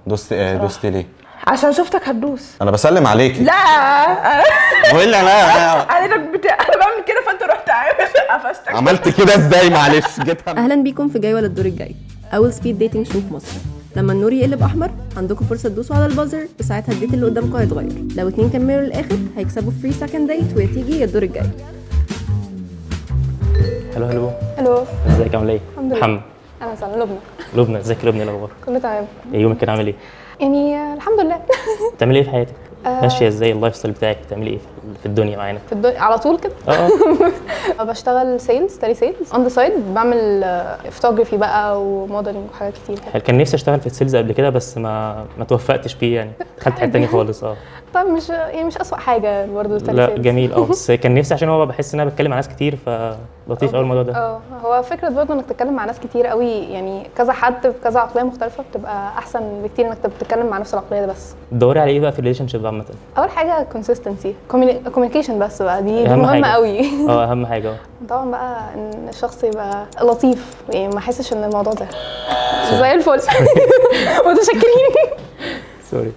دوست آه، دوست ليه عشان شفتك هتدوس انا بسلم عليكي لا والا انا انا بتاع انا بعمل كده فانت رحت عامل قفشتك عملت كده ازاي معلش جيتها اهلا بيكم في جاي ولا الدور الجاي اول سبيد ديتنج شو في مصر لما النور يقلب احمر عندكم فرصه تدوسوا على البازر وساعتها الديت اللي قدامكم هيتغير لو اتنين كملوا للاخر هيكسبوا فري سكند ديت ويا تيجي يا الدور الجاي هلو هلو الو ازيك عامل ايه؟ الحمد لله. محمد اهلا وسهلا لبنى لبنى ازيك يا لبنى إيه الاخبار؟ كله تمام إيه يومك كان عامل ايه؟ يعني آه، الحمد لله بتعملي ايه في حياتك؟ ماشيه ازاي اللايف ستايل بتاعك بتعملي ايه في- في الدنيا معانا؟ في الدنيا على طول كده اه اه بشتغل سيلز تالي سيلز اون ذا سايد بعمل فوتوغرافي بقى وموديلنج وحاجات كتير كده كان نفسي اشتغل في السيلز قبل كده بس ما ما توفقتش فيه يعني دخلت حته تانية خالص اه طب مش يعني مش اسوأ حاجه برضه تالي لا سيلز جميل اه بس كان نفسي عشان هو بحس ان انا بتكلم مع ناس كتير فلطيف قوي الموضوع ده اه هو فكره برضه انك تتكلم مع ناس كتير قوي يعني كذا حد في كذا عقليه مختلفه بتبقى احسن بكتير انك تبقى بتتكلم مع نفس العقليه ده بس تدوري على ايه بقى في الريليشن شيب عامه؟ اول حاجه كونسيستنسي كوميونيكيشن بس بقى دي, دي أهم مهمه حاجة. قوي اه اهم حاجه اه طبعا بقى ان الشخص يبقى لطيف يعني ما احسش ان الموضوع ده زي الفل متشكرين سوري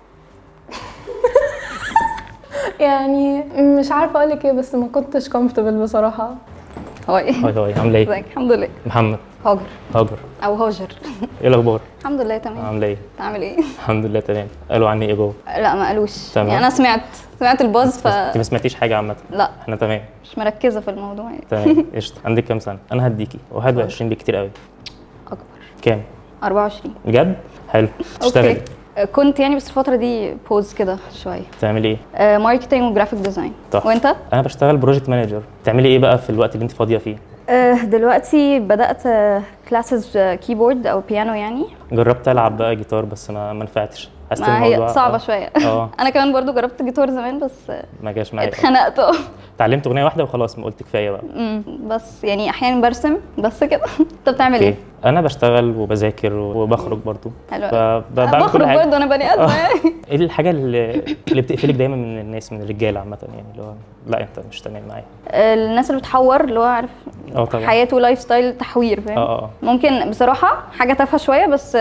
يعني مش عارفه اقول لك ايه بس ما كنتش كومفورتبل بصراحه هاي هاي هاي عامله ايه؟ ازيك الحمد لله محمد هاجر هاجر او هاجر ايه الاخبار؟ الحمد لله تمام عامله ايه؟ تعمل ايه الحمد لله تمام قالوا عني ايه جوه؟ لا ما قالوش تمام. يعني انا سمعت سمعت الباز ف بس انت ما سمعتيش حاجه عامه لا احنا تمام مش مركزه في الموضوع يعني تمام قشطه عندك كام سنه؟ انا هديكي 21 بكتير قوي اكبر كام؟ 24 بجد؟ حلو تشتغلي اوكي آه، كنت يعني بس الفتره دي بوز كده شويه بتعملي ايه؟ آه، ماركتينج وجرافيك ديزاين تحفة. وانت انا بشتغل بروجكت مانجر بتعملي ايه بقى في الوقت اللي انت فاضيه فيه؟ آه، دلوقتي بدات كلاسز كيبورد او بيانو يعني جربت العب بقى جيتار بس ما ما نفعتش حسيت ما هي الموضوع صعبه آه، شويه اه انا كمان برضو جربت جيتار زمان بس آه، ما جاش معايا اتخنقت اه اتعلمت اغنيه واحده وخلاص ما قلت كفايه بقى أمم، بس يعني احيانا برسم بس كده انت بتعمل اوكي ايه؟ انا بشتغل وبذاكر وبخرج برضو حلو ف- أوي. ب- بعمل كل بخرج حاجة. برضه انا بني ادم يعني ايه الحاجه اللي, اللي بتقفلك دايما من الناس من الرجاله عامه يعني اللي هو لا انت مش تمام معايا الناس اللي بتحور اللي هو عارف اه طبعا حياته لايف ستايل تحوير فاهم اه اه ممكن بصراحه حاجه تافهه شويه بس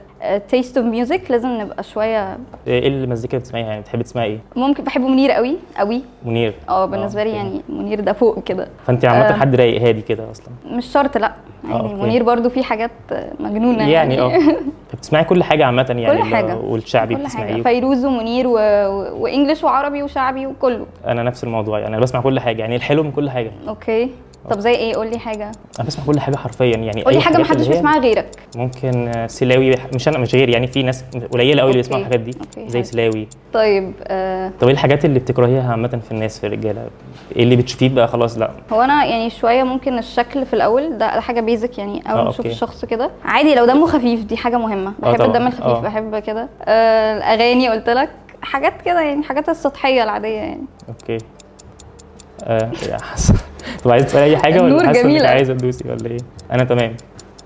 تيست اوف ميوزك لازم نبقى شويه ايه المزيكا اللي بتسمعيها يعني بتحبي تسمعي ايه؟ ممكن بحب منير قوي قوي منير اه بالنسبه لي أوكي. يعني منير ده فوق كده فانت عامه آه. حد رايق هادي كده اصلا مش شرط لا يعني أوكي. منير برضو فيه حاجات مجنونه يعني اه فبتسمعي كل حاجه عامه يعني كل اللي هو- حاجة. والشعبي كل حاجه بتسمعيه فيروز ومنير و... و... وانجلش وعربي وشعبي وكله انا نفس الموضوع يعني انا بسمع كل حاجه يعني الحلو من كل حاجه اوكي طب زي ايه قول لي حاجه انا بسمع كل حاجه حرفيا يعني قول لي أي حاجه ما حاجات حدش اللي هي- بيسمعها غيرك ممكن آه، سلاوي مش انا مش غير يعني في ناس قليله قوي اللي بيسمعوا أوكي. الحاجات دي أوكي، زي حلو. سلاوي طيب آه طب ايه الحاجات اللي بتكرهيها عامه في الناس في الرجاله ايه اللي بتشوفيه بقى خلاص لا هو انا يعني شويه ممكن الشكل في الاول ده, ده حاجه بيزك يعني اول آه، ما اشوف أوكي. الشخص كده عادي لو دمه خفيف دي حاجه مهمه آه، بحب طبعاً. الدم الخفيف آه. بحب كده آه الاغاني قلت لك حاجات كده يعني حاجات السطحيه العاديه يعني اوكي آه يا حسن طب عايز تسالي اي حاجه النور ولا حاسه انك جميلة. عايزه تدوسي ولا ايه انا تمام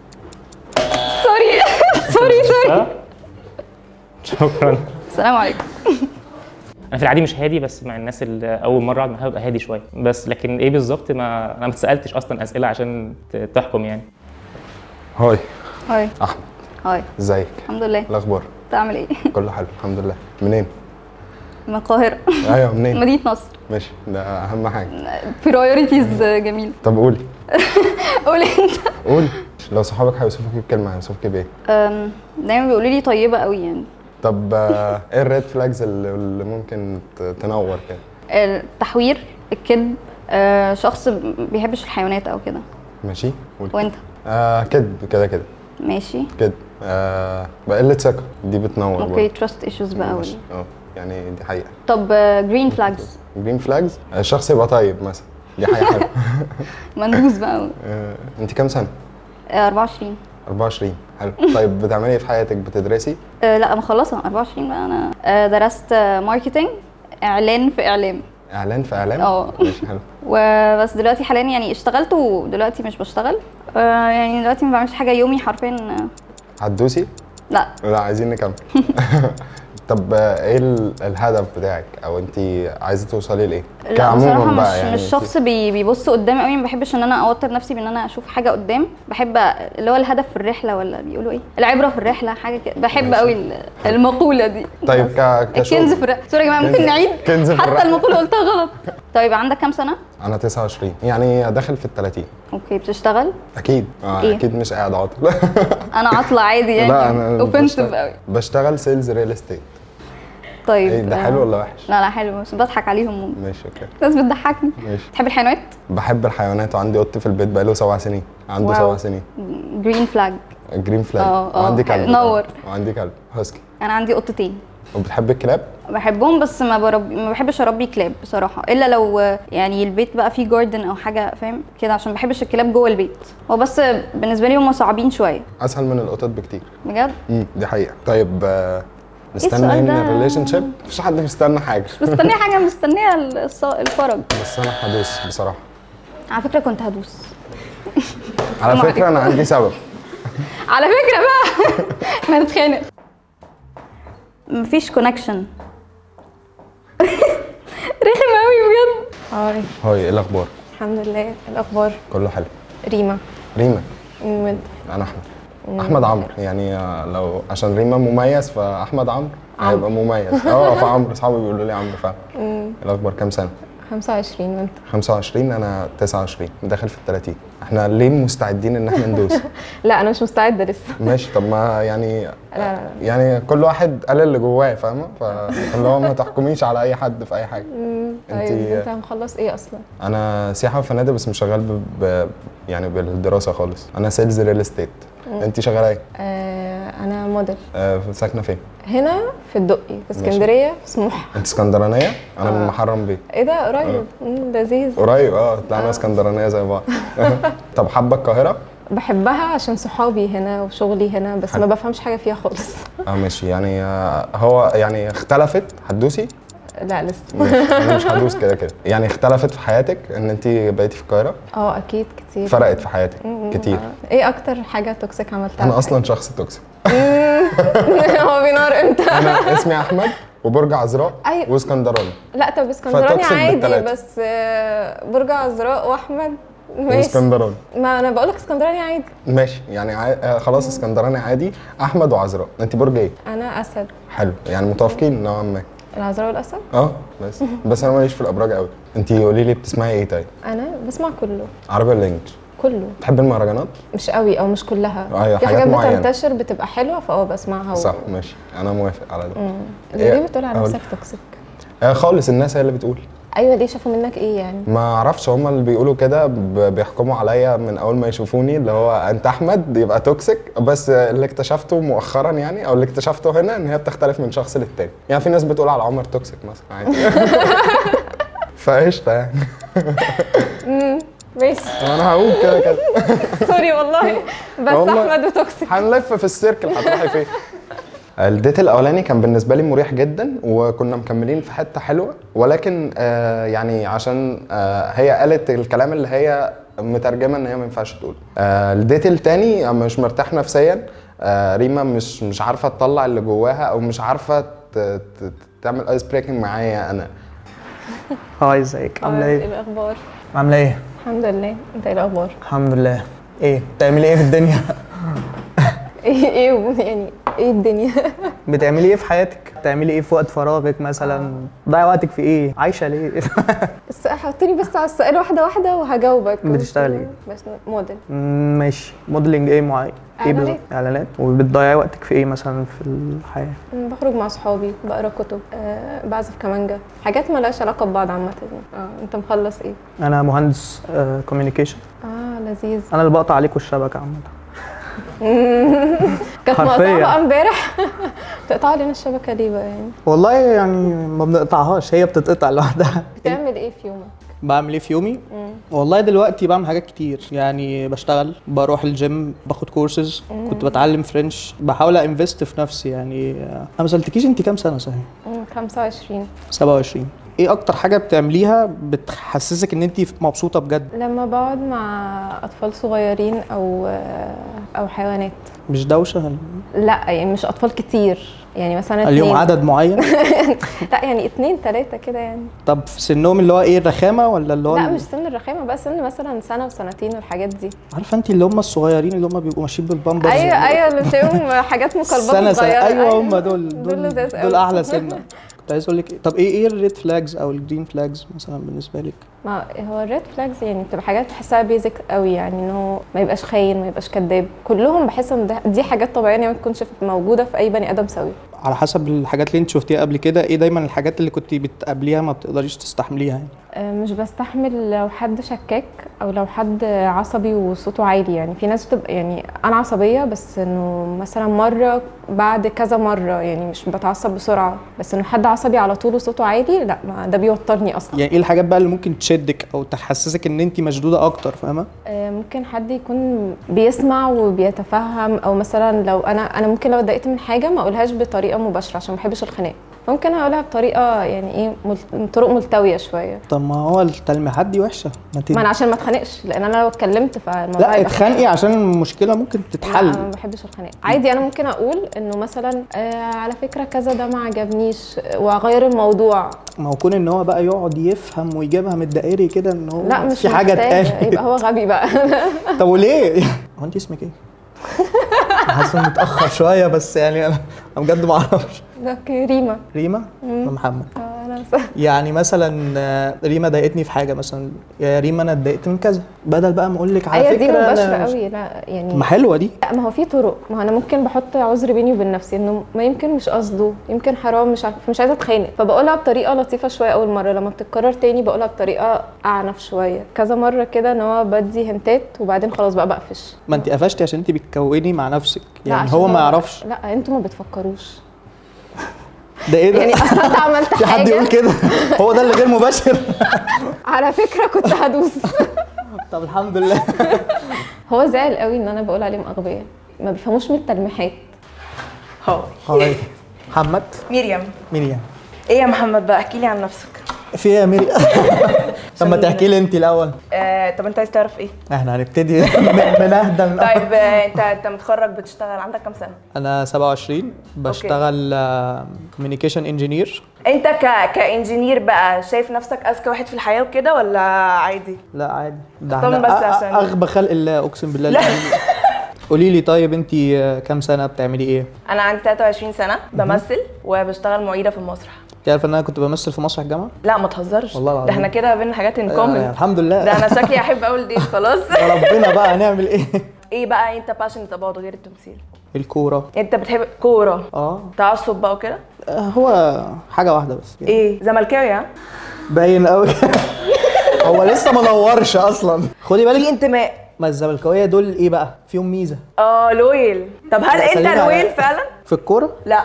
سوري سوري سوري آه؟ شكرا السلام عليكم انا في العادي مش هادي بس مع الناس اللي اول مره اقعد معاها ببقى هادي شويه بس لكن ايه بالظبط ما انا ما اتسالتش اصلا اسئله عشان ت- تحكم يعني هاي هاي احمد هاي ازيك الحمد لله الاخبار بتعمل ايه كله حلو الحمد لله منين من القاهره ايوه منين مدينه نصر ماشي ده اهم حاجه برايورتيز جميل طب قولي قولي انت قولي لو صحابك هيوصفوك بكلمه هيوصفوك بايه أم، دايما بيقولوا لي طيبه قوي يعني طب آه، ايه الريد فلاجز اللي اللي ممكن ت- تنور كده التحوير الكذب آه، شخص ما بيحبش الحيوانات او كده ماشي قولي وانت آه كدب كده كده ماشي كدب آه بقلة ثقة دي بتنور اوكي تراست ايشوز بقى ماشي. ولا اه يعني دي حقيقة طب جرين فلاجز جرين فلاجز الشخص يبقى طيب مثلا دي حاجة حلوة مندوز بقى آه انت كام سنة؟ آه، 24 24 حلو طيب بتعملي ايه في حياتك بتدرسي؟ آه، لا مخلصه 24 بقى انا آه، درست ماركتنج اعلان في اعلام اعلان في اعلام؟ اه. ماشي حلو وبس دلوقتي حاليا يعني اشتغلت ودلوقتي مش بشتغل آه، يعني دلوقتي ما بعملش حاجه يومي حرفيا آه، هتدوسي؟ لا لا عايزين نكمل طب آه، ايه ال- الهدف بتاعك او انت عايزه توصلي لايه لا بصراحه مش يعني مش انت- شخص بي بيبص قدام قوي ما بحبش ان انا اوتر نفسي بان انا اشوف حاجه قدام بحب اللي هو الهدف في الرحله ولا بيقولوا ايه العبره في الرحله حاجه كده بحب ماشي. قوي ال- المقوله دي طيب بس. ك- كشغل. الكنز في الرحله سوري يا جماعه ممكن كنز- نعيد كنز في حتى الرحلة. المقوله قلتها غلط طيب عندك كام سنه انا 29 يعني داخل في ال 30 اوكي بتشتغل اكيد آه إيه؟ اكيد مش قاعد عاطل انا عاطله عادي يعني لا انا اوفنسيف بشتغل- قوي بشتغل سيلز ريل استيت طيب ايه ده آه، حلو ولا وحش لا لا حلو بس بضحك عليهم ماشي اوكي ناس بتضحكني ماشي تحب الحيوانات بحب الحيوانات وعندي قط في البيت بقاله سبع سنين عنده واو. سبع سنين جرين فلاج جرين فلاج آه، آه، وعندي كلب نور. وعندي كلب هاسكي انا عندي قطتين وبتحب الكلاب بحبهم بس ما بربي ما بحبش اربي كلاب بصراحه الا لو يعني البيت بقى فيه جاردن او حاجه فاهم كده عشان ما بحبش الكلاب جوه البيت هو بس بالنسبه لي هم صعبين شويه اسهل من القطط بكتير بجد امم دي حقيقه طيب آه، نستنى السؤال ايه من ده؟ الريليشن شيب مفيش حد مستنى حاجه مستنيه حاجه مستنيه الص- الفرج بس انا هدوس بصراحه على فكره كنت هدوس على السلام فكره انا عندي سبب على فكره بقى احنا هنتخانق مفيش كونكشن رخم قوي بجد هاي هاي ايه الاخبار الحمد لله إيه الاخبار كله حلو ريما ريما وانت انا احمد احمد عمرو يعني آه، لو عشان ريما مميز فاحمد عمرو هيبقى مميز اه فعمرو اصحابي بيقولوا لي عمرو فعلا إيه الاخبار كام سنه 25 وانت 25 انا 29 داخل في ال 30 احنا ليه مستعدين ان احنا ندوس لا انا مش مستعده لسه ماشي طب ما يعني لا لا لا يعني كل واحد قال اللي جواه فاهمه فاللي هو ما تحكميش على اي حد في اي حاجه طيب انتي- انت مخلص ايه اصلا انا سياحه وفنادق بس مش شغال ب... ب... يعني بالدراسه خالص انا سيلز ريل استيت انت شغاله ايه آه انا موديل آه ساكنه فين هنا في الدقي في اسكندريه في سموحه انت اسكندرانيه انا من محرم بيه ايه ده قريب مم، لذيذ قريب اه طلعنا اسكندرانيه زي بعض طب حابه القاهره بحبها عشان صحابي هنا وشغلي هنا بس ما بفهمش حاجه فيها خالص اه ماشي يعني آه هو يعني اختلفت هتدوسي لا لسه ماشي انا مش هدوس كده كده يعني اختلفت في حياتك ان انت بقيتي في القاهره اه اكيد كتير فرقت في حياتك كتير آه. ايه اكتر حاجه توكسيك عملتها انا في اصلا شخص توكسيك حياتك؟ هو بينار امتى انا اسمي احمد وبرج عذراء أيوة. واسكندراني لا طب اسكندراني فتوكسيك عادي بالتلاتة. بس آه، برج عذراء واحمد ماشي واسكندراني ما انا بقول لك اسكندراني عادي ماشي يعني عا... آه خلاص اسكندراني عادي احمد وعذراء انت برج ايه انا اسد حلو يعني متوافقين نوعا ما العذراء والاسد اه بس بس انا ماليش في الابراج قوي انت قولي لي بتسمعي ايه طيب انا بسمع كله عربي ولا انجلش كله بتحب المهرجانات مش قوي او مش كلها أيوة، في حاجات حاجات معينة. بتنتشر بتبقى حلوه فاه بسمعها و- صح ماشي انا موافق على ده مم. إيه؟ ليه بتقول على أقول. نفسك توكسيك آه خالص الناس هي اللي بتقول ايوه ليه شافوا منك ايه يعني ما اعرفش هما اللي بيقولوا كده ب- بيحكموا عليا من اول ما يشوفوني اللي هو انت احمد يبقى توكسيك بس اللي اكتشفته مؤخرا يعني او اللي اكتشفته هنا ان هي بتختلف من شخص للتاني يعني في ناس بتقول على عمر توكسيك مثلا عادي فقشطه يعني ماشي انا هقول كده كده سوري والله بس والله. احمد وتوكسيك هنلف في السيركل هتروحي فين الديت الاولاني كان بالنسبه لي مريح جدا وكنا مكملين في حته حلوه ولكن آه يعني عشان آه هي قالت الكلام اللي هي مترجمه ان هي ما ينفعش تقول آه الديت التاني مش مرتاح نفسيا آه ريما مش مش عارفه تطلع اللي جواها او مش عارفه ت- ت- تعمل ايس بريكنج معايا انا هاي ازيك عامله ايه ايه الاخبار عامله ايه الحمد لله انت ايه الاخبار الحمد لله ايه بتعملي ايه في الدنيا ايه ايه يعني ايه الدنيا بتعملي ايه في حياتك بتعملي ايه في وقت فراغك مثلا ضيع وقتك في ايه عايشه ليه بس حطني بس على السؤال واحده واحده وهجاوبك بتشتغلي ايه؟ بس موديل مم، ماشي موديلنج ايه معين ايه إعلانات. بالظبط اعلانات وبتضيعي وقتك في ايه مثلا في الحياه مم، بخرج مع صحابي بقرا كتب آه بعزف كمانجا حاجات مالهاش علاقه ببعض عامه يعني. اه انت مخلص ايه انا مهندس كوميونيكيشن اه لذيذ انا اللي بقطع عليكم الشبكه عامه كانت حرفياً. مقطعه بقى امبارح تقطع لنا الشبكه ليه بقى يعني والله يعني ما بنقطعهاش هي بتتقطع لوحدها بتعمل ايه في يومك بعمل ايه في يومي؟ والله دلوقتي بعمل حاجات كتير يعني بشتغل بروح الجيم باخد كورسز كنت بتعلم فرنش بحاول انفست في نفسي يعني انا ما سالتكيش انت كام سنه صحيح؟ مم، 25 27 ايه اكتر حاجه بتعمليها بتحسسك ان انت مبسوطه بجد لما بقعد مع اطفال صغيرين او او حيوانات مش دوشه لا يعني مش اطفال كتير يعني مثلا اليوم اتنين. عدد معين لا يعني اتنين تلاته كده يعني طب في سنهم اللي هو ايه الرخامه ولا اللي هو لا ال- مش سن الرخامه بقى سن مثلا سنه وسنتين والحاجات دي عارفه انت اللي هم الصغيرين اللي هم بيبقوا ماشيين بالبامبرز ايوه ايوه اللي تلاقيهم حاجات مقلبات سنه سنه صغيره ايوه هم دول دول دول, لذاذ دول قوي. احلى سنه كنت عايز اقول لك إيه؟ طب ايه ايه الريد فلاجز او الجرين فلاجز مثلا بالنسبه لك ما هو الريد فلاجز يعني بتبقى حاجات بحسها بيزك قوي يعني انه ما يبقاش خاين ما يبقاش كذاب كلهم بحس ان ده- دي حاجات طبيعيه يعني ما تكونش موجوده في اي بني ادم سوي على حسب الحاجات اللي انت شفتيها قبل كده ايه دايما الحاجات اللي كنت بتقابليها ما بتقدريش تستحمليها يعني آه، مش بستحمل لو حد شكاك او لو حد عصبي وصوته عالي يعني في ناس بتبقى يعني انا عصبيه بس انه مثلا مره بعد كذا مره يعني مش بتعصب بسرعه بس انه حد عصبي على طول وصوته عالي لا ما ده بيوترني اصلا يعني ايه الحاجات بقى اللي ممكن تشدك او تحسسك ان انت مشدوده اكتر فاهمه آه، ممكن حد يكون بيسمع وبيتفهم او مثلا لو انا انا ممكن لو اتضايقت من حاجه ما اقولهاش بطريقه مباشره عشان ما بحبش الخناق ممكن اقولها بطريقه يعني ايه مل- طرق ملتويه شويه طب ما هو التلميحات دي وحشه ما ما انا عشان ما اتخانقش لان انا لو اتكلمت فالموضوع لا هيبقى اتخانقي عشان المشكله ممكن لا تتحل انا ما بحبش الخناق عادي انا ممكن اقول انه مثلا آه على فكره كذا ده ما عجبنيش آه، واغير الموضوع ما هو كون ان هو بقى يقعد يفهم ويجيبها من الدائري كده ان هو لا مش في حاجه محتاجة، اتقالت يبقى هو غبي بقى طب وليه؟ هو انت اسمك ايه؟ حاسس إني متاخر شويه بس يعني انا أنا بجد ما اعرفش ده ريما ريما ولا محمد آه، انا بس- يعني مثلا آه، ريما ضايقتني في حاجه مثلا يا ريما انا اتضايقت من كذا بدل بقى ما اقول لك على هي فكره دي أنا مباشره مش- قوي لا يعني ما حلوه دي لا ما هو في طرق ما هو انا ممكن بحط عذر بيني وبين نفسي انه ما يمكن مش قصده يمكن حرام مش عارفه مش عايزه اتخانق فبقولها بطريقه لطيفه شويه اول مره لما بتتكرر تاني بقولها بطريقه اعنف شويه كذا مره كده ان هو بدي هنتات وبعدين خلاص بقى بقفش ما انت قفشتي عشان انت بتكوني مع نفسك لا، يعني عشان هو ما يعرفش لا انتوا ما بتفكروش ده ايه ده يعني اصل انت عملت في حد يقول حاجه كده هو ده اللي غير مباشر على فكره كنت هدوس طب الحمد لله هو زعل قوي ان انا بقول عليهم اغبياء ما بيفهموش من التلميحات هاي هاي محمد مريم مريم ايه يا محمد بقى احكي لي عن نفسك في ايه يا مريم طب ما تحكي لي انت الاول آه، طب انت عايز تعرف ايه احنا هنبتدي من من اهدى من أول. طيب آه، انت انت متخرج بتشتغل عندك كام سنه انا 27 بشتغل كوميونيكيشن انجينير انت ك كانجينير بقى شايف نفسك اذكى واحد في الحياه وكده ولا عادي لا عادي ده طب احنا بس أ- أ- عشان- اغبى خلق الله اقسم بالله لا. العظيم. قولي لي طيب انت كام سنه بتعملي ايه انا عندي 23 سنه بمثل وبشتغل معيده في المسرح انت عارفه ان انا كنت بمثل في مسرح الجامعه لا ما تهزرش والله العظيم. ده احنا كده بينا حاجات ان آه، كومن الحمد لله ده انا شكلي احب اقول دي خلاص يا ربنا بقى هنعمل ايه ايه بقى انت باشنت اباوت غير التمثيل الكوره انت بتحب كوره اه تعصب بقى وكده آه، هو حاجه واحده بس يعني. ايه زملكاوي ها باين قوي هو لسه ما نورش اصلا خدي في بالك انتماء ما الزملكاويه دول ايه بقى فيهم ميزه اه لويل طب هل لا، انت خلينا على- لويل فعلا في الكوره لا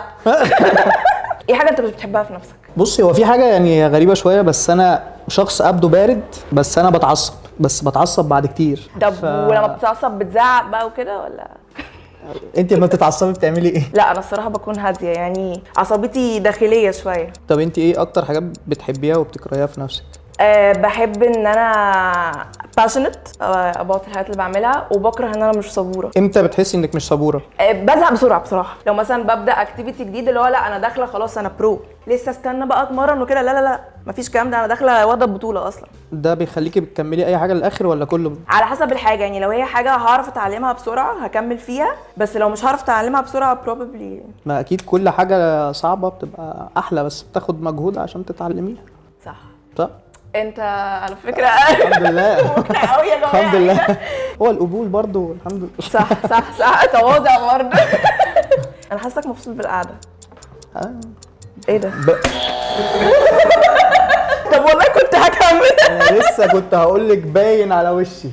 ايه حاجه انت مش بتحبها في نفسك بصي هو في حاجه يعني غريبه شويه بس انا شخص ابدو بارد بس انا بتعصب بس بتعصب بعد كتير طب ف... ولما بتتعصب بتزعق بقى وكده ولا انت لما بتتعصبي بتعملي ايه لا انا الصراحه بكون هاديه يعني عصبيتي داخليه شويه طب انت ايه اكتر حاجات بتحبيها وبتكرهيها في نفسك أه بحب ان انا passionate about الحاجات اللي بعملها وبكره ان انا مش صبوره امتى بتحسي انك مش صبوره أه بزهق بسرعه بصراحه لو مثلا ببدا اكتيفيتي جديد اللي هو لا انا داخله خلاص انا برو لسه استنى بقى اتمرن وكده لا لا لا مفيش الكلام ده انا داخله واخده البطوله اصلا ده بيخليكي بتكملي اي حاجه للاخر ولا كله على حسب الحاجه يعني لو هي حاجه هعرف اتعلمها بسرعه هكمل فيها بس لو مش هعرف اتعلمها بسرعه probably ما اكيد كل حاجه صعبه بتبقى احلى بس بتاخد مجهود عشان تتعلميها صح صح انت على فكره الحمد لله مقنع قوي يا جماعه الحمد لله هو القبول برضو الحمد لله صح صح صح تواضع برضه انا حاسك مبسوط بالقعده آه. ايه ده ب... طب والله كنت هكمل انا لسه كنت هقول لك باين على وشي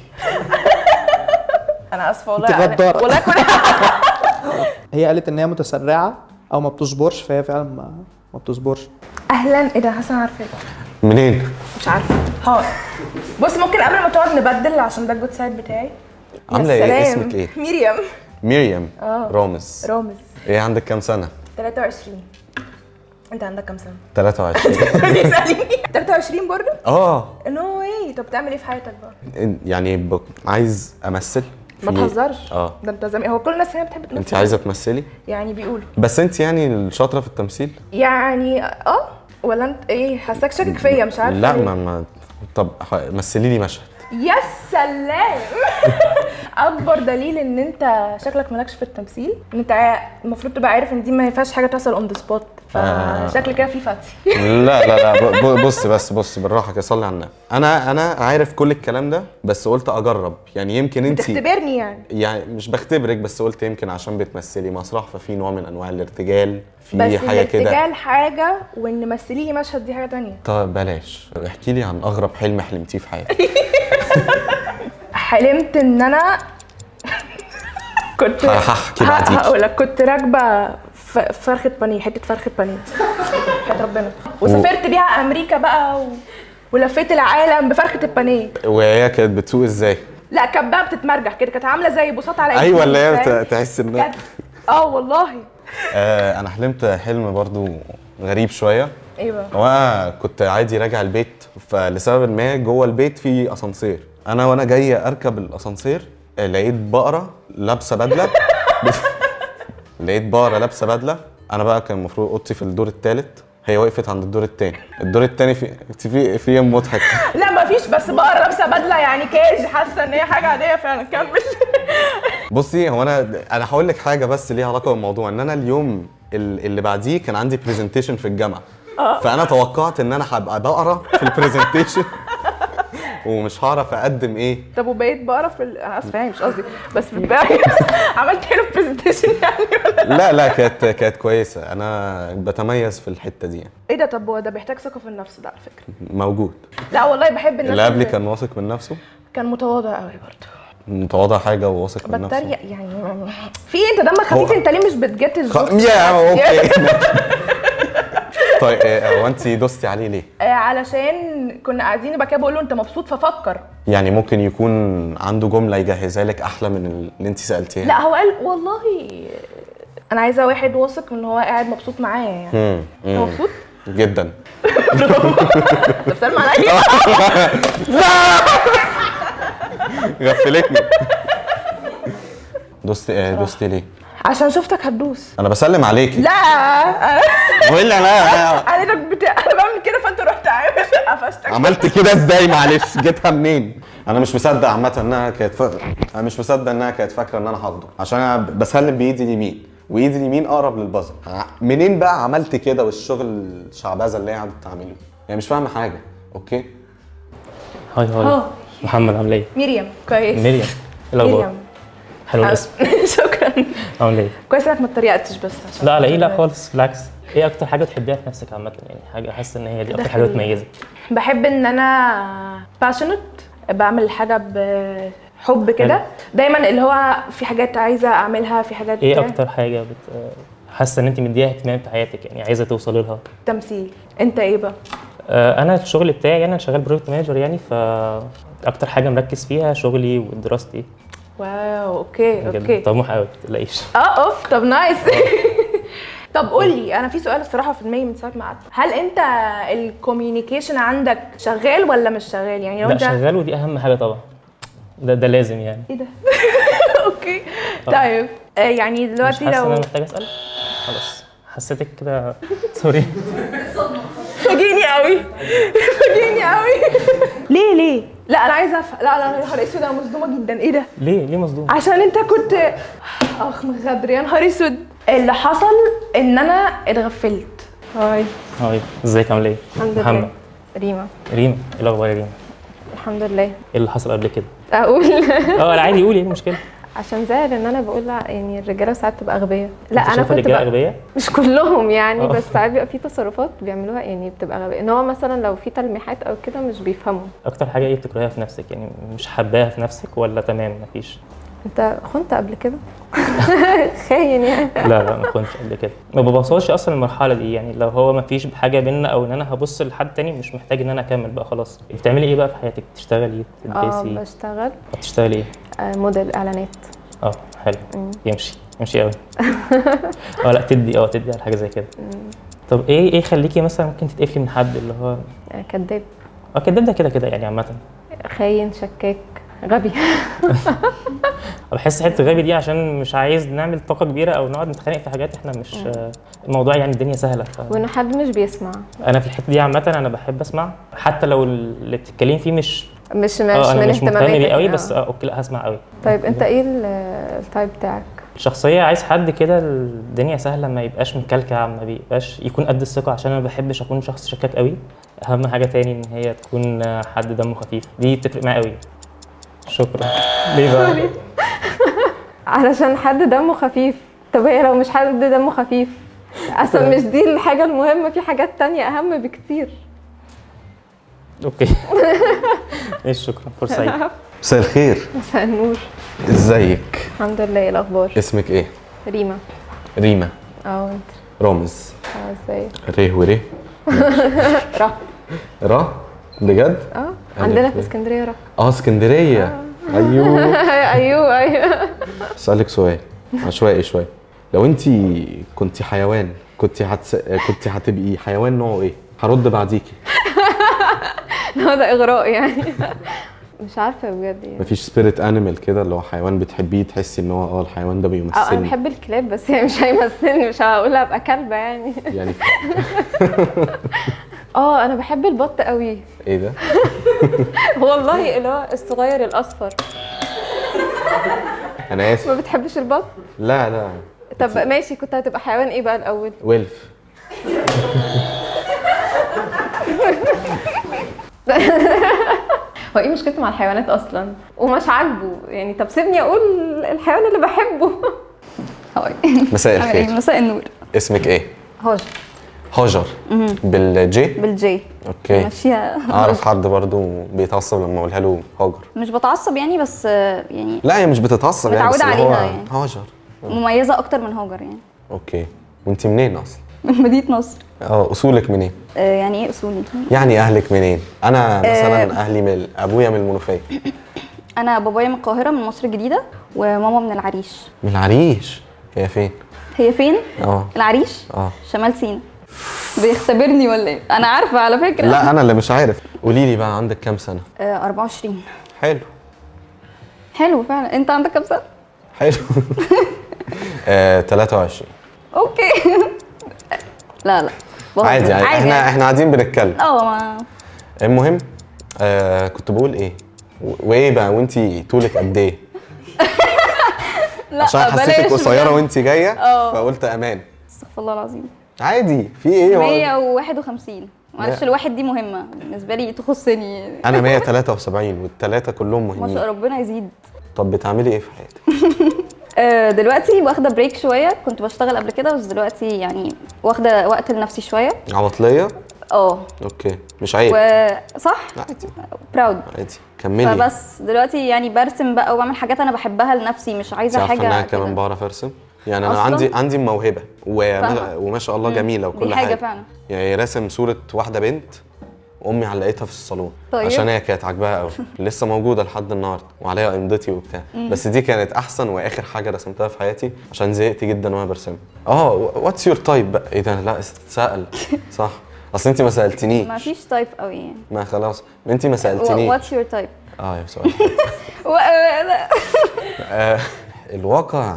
انا اسفه والله انت أنا- غدارة. والله كنت هي قالت ان هي متسرعه او ما بتصبرش فهي فعلا ما, ما بتصبرش اهلا ايه ده حسن عارفاك منين؟ مش عارفه هاي بص ممكن قبل ما تقعد نبدل عشان ده الجود سايد بتاعي يا عاملة ايه؟ سلام. اسمك ايه؟ مريم مريم اه. رامز رامز ايه عندك كام سنة؟ 23 انت عندك كام سنه 23 بيسالني 23 برضه اه نو واي طب بتعمل ايه في حياتك بقى يعني ب... عايز امثل ما في- تهزرش اه ده انت زمان هو كل الناس هنا بتحب تمثل انت عايزه تمثلي يعني بيقولوا بس انت يعني الشاطره في التمثيل يعني اه ولا انت ايه حاساك شاكك فيا مش عارفه لا ليه. ما, ما طب ح- مثلي لي مشهد يا سلام اكبر دليل ان انت شكلك مالكش في التمثيل ان انت عا- المفروض تبقى عارف ان دي ما ينفعش حاجه تحصل اون ذا سبوت آه. فشكل كده في فتي لا لا لا ب- ب- بص بس بص بالراحه كده صلي على النبي انا انا عارف كل الكلام ده بس قلت اجرب يعني يمكن انت بتختبرني يعني يعني مش بختبرك بس قلت يمكن عشان بتمثلي مسرح ففي نوع من انواع الارتجال في بس حاجه كده الارتجال حاجه وان مثلي لي مشهد دي حاجه تانية طب بلاش احكي لي عن اغرب حلم حلمتيه في حياتك حلمت ان انا كنت هحكي بعديكي. هقول لك كنت راكبه ف- فرخه بانيه حته فرخه بانيه حياة ربنا وسافرت بيها امريكا بقى و... ولفيت العالم بفرخه البانيه وهي كانت بتسوق ازاي لا كانت بقى بتتمرجح كده كانت عامله زي بساط على ايوه إيدي، اللي هي فاهم؟ بت- تحس ان كانت اه والله آه انا حلمت حلم برضو غريب شويه ايوه هو أنا كنت عادي راجع البيت فلسبب ما جوه البيت في اسانسير انا وانا جاي اركب الاسانسير آه، لقيت بقره لابسه بدله لقيت بقره لابسه بدله انا بقى كان المفروض اوضتي في الدور الثالث هي وقفت عند الدور الثاني الدور الثاني في في في يوم مضحك لا ما فيش بس بقرة لابسه بدله يعني كاج حاسه ان هي حاجه عاديه فعلا كمل بصي هو انا انا هقول لك حاجه بس ليها علاقه بالموضوع ان انا اليوم ال- اللي بعديه كان عندي برزنتيشن في الجامعه فانا توقعت ان انا هبقى بقرا في البرزنتيشن ومش هعرف اقدم ايه طب وبقيت بقرا في ال... انا اسفه يعني مش قصدي بس في الباقي عملت له برزنتيشن يعني ولا لا لا كانت كانت كويسه انا بتميز في الحته دي يعني. ايه ده طب هو ده بيحتاج ثقه في النفس ده على فكره موجود لا والله بحب الناس اللي قبلي اللي- كان واثق من نفسه كان متواضع قوي برضه متواضع حاجه وواثق من نفسه بتريق يعني في إيه؟ انت دمك خفيف هو- انت ليه مش بتجت خ... الجوكس يا اوكي طيب إيه، هو انت دوستي عليه ليه؟ آه، علشان كنا قاعدين بقى كده بقول له انت مبسوط ففكر يعني ممكن يكون عنده جمله يجهزها لك احلى من اللي انت سالتيها لا هو قال والله انا عايزه واحد واثق ان هو قاعد مبسوط معايا يعني مم، انت مم. مبسوط؟ جدا طب سلم عليا غفلتني دوستي ايه دوستي ليه؟ عشان شفتك هتدوس انا بسلم عليكي لا انا هو ايه اللي انا انا بتاع انا بعمل كده فانت رحت عامل قفشتك عملت كده ازاي معلش جيتها منين؟ انا مش مصدق عامة انها كانت ف... انا مش مصدق انها كانت فاكرة ان انا هاخده عشان انا بسلم بايدي اليمين وايدي اليمين اقرب للبازر ع- منين بقى عملت كده والشغل الشعبذه اللي هي قعدت تعمله؟ يعني مش فاهمة حاجة اوكي؟ هاي هاي اه. محمد عامل ايه؟ مريم كويس مريم ايه الاخبار؟ مريم حلو الاسم شكرا عامل ايه؟ كويس انك ما اتريقتش بس عشان لا لا ايه لا خالص بالعكس ايه اكتر حاجه بتحبيها في نفسك عامه يعني حاجه حاسه ان هي دي اكتر حاجه داخل- بتميزك بحب ان انا باشنت بعمل الحاجه بحب كده دايما اللي هو في حاجات عايزه اعملها في حاجات ايه اكتر حاجه بت حاسه ان انت مديها اهتمام في حياتك يعني عايزه توصلي لها تمثيل انت ايه بقى آه، انا الشغل بتاعي انا شغال بروجكت مانجر يعني فاكتر حاجه مركز فيها شغلي ودراستي واو اوكي بجد اوكي طموح قوي ما تقلقيش اه اوف طب نايس طب قول لي انا في سؤال الصراحه في دماغي من ساعه ما قعدت هل انت الكوميونيكيشن عندك شغال ولا مش شغال يعني لو لا انت شغال ودي اهم حاجه طبعا ده ده لازم يعني ايه ده اوكي طيب آه يعني مش دلوقتي حاسه ان لو انا محتاج اسال خلاص حسيتك كده سوري فاجئني قوي فاجئني قوي ليه ليه لا انا عايزه أف... لا لا يا نهار اسود انا مصدومه جدا ايه ده ليه ليه مصدوم عشان انت كنت اخ مغدر يا نهار اسود اللي حصل ان انا اتغفلت هاي هاي ازيك عامله ايه الحمد محمد لله ريما ريما ايه الاخبار يا ريما الحمد لله ايه اللي حصل قبل كده اقول اه لا عادي قولي ايه المشكله عشان زعل ان انا بقول لا يعني الرجاله ساعات تبقى اغبياء لا أنت انا شايفة كنت الرجاله بقى اغبياء مش كلهم يعني آه. بس ساعات بيبقى في تصرفات بيعملوها يعني بتبقى غبية ان هو مثلا لو في تلميحات او كده مش بيفهموا اكتر حاجه ايه بتكرهيها في نفسك يعني مش حباها في نفسك ولا تمام مفيش انت خنت قبل كده خاين يعني لا لا ما كنتش قبل كده ما ببصاش اصلا المرحله دي يعني لو هو ما فيش حاجه بينا او ان انا هبص لحد تاني مش محتاج ان انا اكمل بقى خلاص بتعملي ايه بقى في حياتك بتشتغلي اه تدرسي بشتغل بتشتغلي ايه آه، موديل اعلانات اه حلو يمشي يمشي قوي اه لا تدي اه تدي على حاجه زي كده طب ايه ايه يخليكي مثلا ممكن تتقفلي من حد اللي هو آه، كداب اه كداب ده كده كده يعني عامه خاين شكاك غبي بحس حته غبي دي عشان مش عايز نعمل طاقه كبيره او نقعد نتخانق في حاجات احنا مش الموضوع يعني الدنيا سهله ف... وان حد مش بيسمع انا في الحته دي عامه انا بحب اسمع حتى لو اللي بتتكلمي فيه مش مش مش اه انا من مش مهتم اهتماماتك بيه قوي آه. بس اه اوكي لا هسمع قوي طيب انت ايه ال- التايب بتاعك الشخصيه عايز حد كده الدنيا سهله ما يبقاش مكلكع ما بيبقاش يكون قد الثقه عشان انا ما بحبش اكون شخص شكاك قوي اهم حاجه تاني ان هي تكون حد دمه خفيف دي بتفرق معايا قوي شكرا ليه بقى علشان حد دمه خفيف طب هي لو مش حد دمه خفيف اصلا مش دي الحاجه المهمه في حاجات تانية اهم بكتير اوكي ماشي شكرا فرصه سعيده مساء الخير مساء النور ازيك الحمد لله ايه الاخبار اسمك ايه ريما ريما اه وانت رامز اه ازاي ريه وريه رح را بجد اه عندنا في اسكندريه رح اه اسكندريه ايوه ايوه ايوه اسالك سؤال عشوائي شويه لو انت كنت حيوان كنت هتس... كنت هتبقي حيوان نوعه ايه هرد بعديكي هو ده اغراء يعني مش عارفه بجد يعني مفيش سبيريت انيمال كده اللي هو حيوان بتحبيه تحسي ان هو اه الحيوان ده اه انا بيمثلني بحب الكلاب بس هي مش هيمثلني مش هقول ابقى كلبه يعني يعني اه انا بحب البط قوي ايه ده والله اللي هو الصغير الاصفر انا اسف ما بتحبش البط لا لا طب ماشي كنت هتبقى حيوان ايه بقى الاول ويلف هو ايه مشكلته مع الحيوانات اصلا ومش عاجبه يعني طب سيبني اقول الحيوان اللي بحبه هاي مساء عامل ايه الخير مساء النور اسمك ايه هاج هاجر بالجي بالجي اوكي ماشيها اعرف حد برضو بيتعصب لما اقولها له هاجر مش بتعصب يعني بس آه، يعني لا هي مش بتتعصب يعني بس متعودة اللي هو عليها يعني. هاجر مميزه اكتر من هاجر يعني اوكي وانت منين اصلا من مدينه نصر اه اصولك منين آه، يعني ايه اصولي يعني اهلك منين انا مثلا اهلي من ابويا من المنوفيه انا بابايا من القاهره من مصر الجديده وماما من العريش من العريش هي فين هي فين اه العريش اه شمال سينا بيختبرني ولا ايه انا عارفه على فكره لا انا اللي مش عارف قولي لي بقى عندك كام سنه آه 24 حلو حلو فعلا انت عندك كام سنه حلو آه 23 اوكي لا لا بهزر. عادي عادي احنا يعني. احنا قاعدين بنتكلم اه ما المهم آه كنت بقول ايه و- وايه بقى وانتي طولك قد ايه لا عشان حسيتك بلاش قصيره بجد. وانتي جايه اه. فقلت امان استغفر الله العظيم عادي في ايه هو- 151 معلش الواحد دي مهمه بالنسبه لي تخصني انا 173 والثلاثه كلهم ما شاء مهمين ربنا يزيد طب بتعملي ايه في حياتك آه، دلوقتي واخده بريك شويه كنت بشتغل قبل كده بس دلوقتي يعني واخده وقت لنفسي شويه عواطليه اه اوكي مش عيب وصح عادي براود عادي كملي فبس دلوقتي يعني برسم بقى وبعمل حاجات انا بحبها لنفسي مش انت عايزه عارفه ان حاجه انا كده. كمان بعرف ارسم يعني انا أصلاً؟ عندي عندي موهبه وما, فاهمة. وما شاء الله جميله وكل دي حاجة فعلا. يعني راسم صوره واحده بنت امي علقتها في الصالون طيب. عشان هي كانت عاجباها قوي لسه موجوده لحد النهارده وعليها امضتي وبتاع بس دي كانت احسن واخر حاجه رسمتها في حياتي عشان زهقت جدا وانا برسمها اه واتس يور تايب بقى ايه ده لا اتسال صح اصل انت ما سالتنيش ما فيش تايب قوي يعني ما خلاص ما انت ما سالتنيش واتس يور تايب اه يا سؤال لا آه الواقع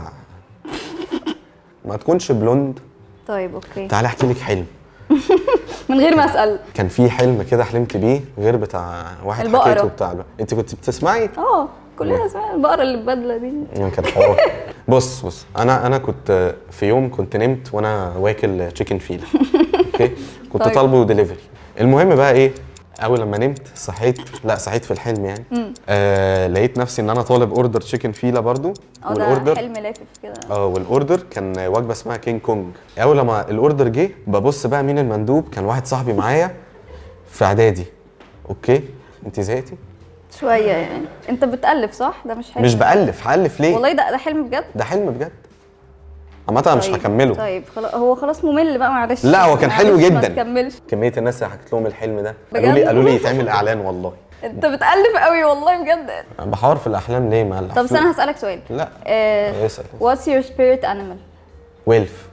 ما تكونش بلوند طيب اوكي تعالي احكي لك حلم من غير ما اسال كان في حلم كده حلمت بيه غير بتاع واحد البقرة. حكيته بتاع الب- انت كنت بتسمعي اه كلنا سمعنا البقره اللي ببدله دي يعني كان حوار بص بص انا انا كنت في يوم كنت نمت وانا واكل تشيكن فيلا اوكي كنت طيب. طالبه دليفري المهم بقى ايه اول لما نمت صحيت لا صحيت في الحلم يعني آه لقيت نفسي ان انا طالب اوردر تشيكن فيلا برضو اه ده حلم لافف كده اه والاوردر كان وجبه اسمها كينج كونج اول لما الاوردر جه ببص بقى مين المندوب كان واحد صاحبي معايا في اعدادي اوكي انت زهقتي شويه يعني انت بتالف صح ده مش حلم مش بالف هالف ليه والله ده ده حلم بجد ده حلم بجد عامه انا مش طيب. هكمله طيب خلاص هو خلاص ممل بقى معلش لا، هو كان حلو معلش ما جدا. تكملش كميه الناس اللي حكيت لهم الحلم ده قالوا لي بجد؟ قالوا لي يتعمل اعلان والله انت بتالف قوي والله بجد انا بحاور في الاحلام ليه ما طب استنى هسالك سؤال لا آه اسال what's your spirit animal ويلف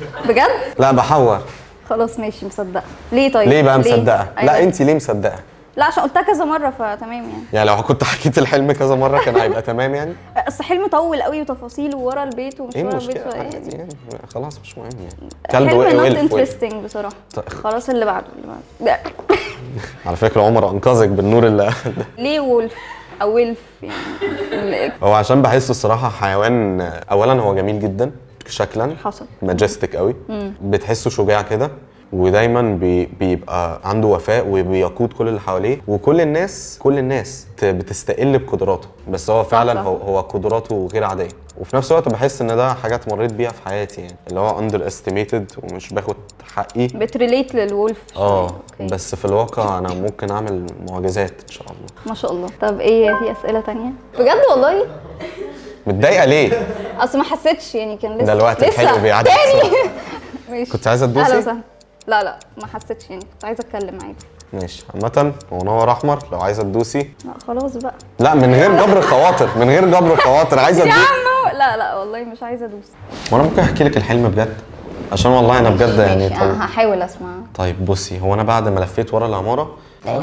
بجد لا بحور خلاص ماشي مصدقه ليه طيب ليه بقى مصدقه لا أيوة. انت ليه مصدقه لا عشان قلتها كذا مره فتمام يعني يعني لو كنت حكيت الحلم كذا مره كان هيبقى تمام يعني اصل حلم طول قوي وتفاصيل وورا البيت ومش ايه ورا البيت المشكله فإيه؟ عادي يعني خلاص مش مهم يعني كلب حلم وقع نوت وقف وقف. انترستنج بصراحه طيب. خلاص اللي بعده اللي بعده على فكره عمر انقذك بالنور اللي ليه وولف او ويلف يعني هو عشان بحسه الصراحه حيوان اولا هو جميل جدا شكلا حصل ماجستيك قوي بتحسه شجاع كده ودايما بي بيبقى عنده وفاء وبيقود كل اللي حواليه وكل الناس كل الناس ت- بتستقل بقدراته بس هو فعلا صح. هو, هو قدراته غير عاديه وفي نفس الوقت بحس ان ده حاجات مريت بيها في حياتي يعني اللي هو اندر استيميتد ومش باخد حقي بتريليت للولف اه أوكي. بس في الواقع انا ممكن اعمل معجزات ان شاء الله ما شاء الله طب ايه في اسئله تانية بجد والله متضايقه ليه اصل ما حسيتش يعني كان لسه ده الوقت لسه الحلو بيعدي تاني بسرعة. ماشي كنت عايزة اهلا تدوسي؟ وسهلا لا لا ما حسيتش يعني كنت عايزه اتكلم عادي ماشي عامة هو نور احمر لو عايزه تدوسي لا خلاص بقى لا من غير جبر خواطر من غير جبر خواطر عايزه يا تدوسي عم لا لا والله مش عايزه ادوس وانا ممكن احكي لك الحلم بجد عشان والله انا بجد يعني ماشي طب... انا هحاول اسمع طيب بصي هو انا بعد ما لفيت ورا العماره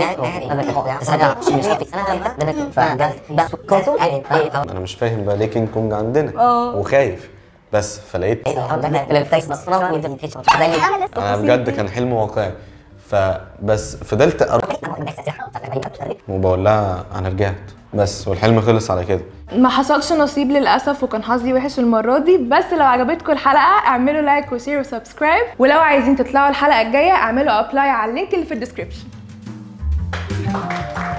انا مش فاهم بقى ليه كينج كونج عندنا اه. وخايف بس فلقيت انا بجد كان حلم واقعي فبس فضلت أروح وبقول لها انا رجعت بس والحلم خلص على كده ما حصلش نصيب للاسف وكان حظي وحش المره دي بس لو عجبتكم الحلقه اعملوا لايك وشير وسبسكرايب ولو عايزين تطلعوا الحلقه الجايه اعملوا ابلاي على اللينك اللي في الديسكربشن